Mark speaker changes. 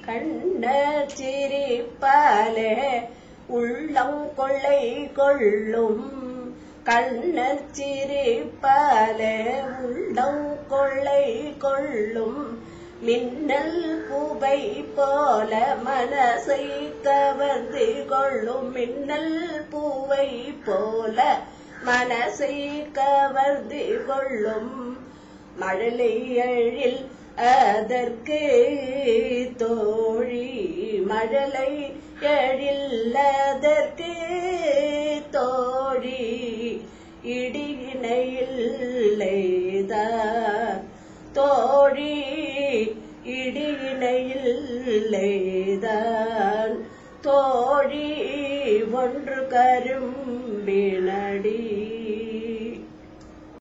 Speaker 1: கண்ண சிரிப்பாலே உள்ளம் கொள்ளை கொள்ளும் கண்ணச் சிரிப்பாலே உள்ளம் கொள்ளை கொள்ளும் மின்னல் பூவை போல மனசை கவர்ந்து கொள்ளும் மின்னல் பூவை போல மனசை கவர்ந்து கொள்ளும் மழலை எழில் அதற்கு தோழி மழலை எழில் அதற்கு தோழி இடியினையில்லைதான் தோழி இடியினையில்லைதான் தோழி ஒன்று கரும்பின